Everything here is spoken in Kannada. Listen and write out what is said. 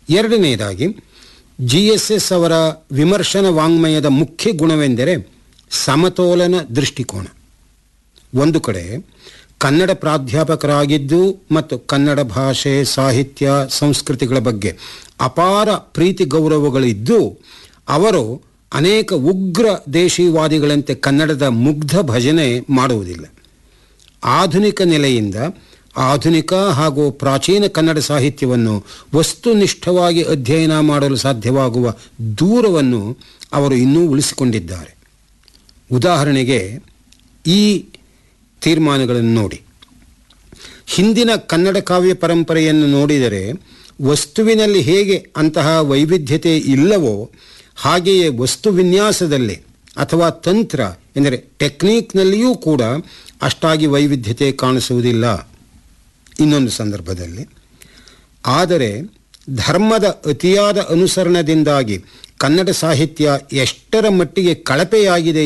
ಎರಡನೆಯದಾಗಿ ಜಿ ಎಸ್ ಎಸ್ ಅವರ ವಿಮರ್ಶನ ವಾಂಗ್ಮಯದ ಮುಖ್ಯ ಗುಣವೆಂದರೆ ಸಮತೋಲನ ದೃಷ್ಟಿಕೋನ ಒಂದು ಕಡೆ ಕನ್ನಡ ಪ್ರಾಧ್ಯಾಪಕರಾಗಿದ್ದು ಮತ್ತು ಕನ್ನಡ ಭಾಷೆ ಸಾಹಿತ್ಯ ಸಂಸ್ಕೃತಿಗಳ ಬಗ್ಗೆ ಅಪಾರ ಪ್ರೀತಿ ಗೌರವಗಳಿದ್ದು ಅವರು ಅನೇಕ ಉಗ್ರ ದೇಶೀವಾದಿಗಳಂತೆ ಕನ್ನಡದ ಮುಗ್ಧ ಭಜನೆ ಮಾಡುವುದಿಲ್ಲ ಆಧುನಿಕ ನೆಲೆಯಿಂದ ಆಧುನಿಕ ಹಾಗೂ ಪ್ರಾಚೀನ ಕನ್ನಡ ಸಾಹಿತ್ಯವನ್ನು ವಸ್ತುನಿಷ್ಠವಾಗಿ ಅಧ್ಯಯನ ಮಾಡಲು ಸಾಧ್ಯವಾಗುವ ದೂರವನ್ನು ಅವರು ಇನ್ನೂ ಉಳಿಸಿಕೊಂಡಿದ್ದಾರೆ ಉದಾಹರಣೆಗೆ ಈ ತೀರ್ಮಾನಗಳನ್ನು ನೋಡಿ ಹಿಂದಿನ ಕನ್ನಡ ಕಾವ್ಯ ಪರಂಪರೆಯನ್ನು ನೋಡಿದರೆ ವಸ್ತುವಿನಲ್ಲಿ ಹೇಗೆ ಅಂತಹ ವೈವಿಧ್ಯತೆ ಇಲ್ಲವೋ ಹಾಗೆಯೇ ವಸ್ತು ವಿನ್ಯಾಸದಲ್ಲಿ ಅಥವಾ ತಂತ್ರ ಎಂದರೆ ಟೆಕ್ನಿಕ್ನಲ್ಲಿಯೂ ಕೂಡ ಅಷ್ಟಾಗಿ ವೈವಿಧ್ಯತೆ ಕಾಣಿಸುವುದಿಲ್ಲ ಇನ್ನೊಂದು ಸಂದರ್ಭದಲ್ಲಿ ಆದರೆ ಧರ್ಮದ ಅತಿಯಾದ ಅನುಸರಣದಿಂದಾಗಿ ಕನ್ನಡ ಸಾಹಿತ್ಯ ಎಷ್ಟರ ಮಟ್ಟಿಗೆ ಕಳಪೆಯಾಗಿದೆ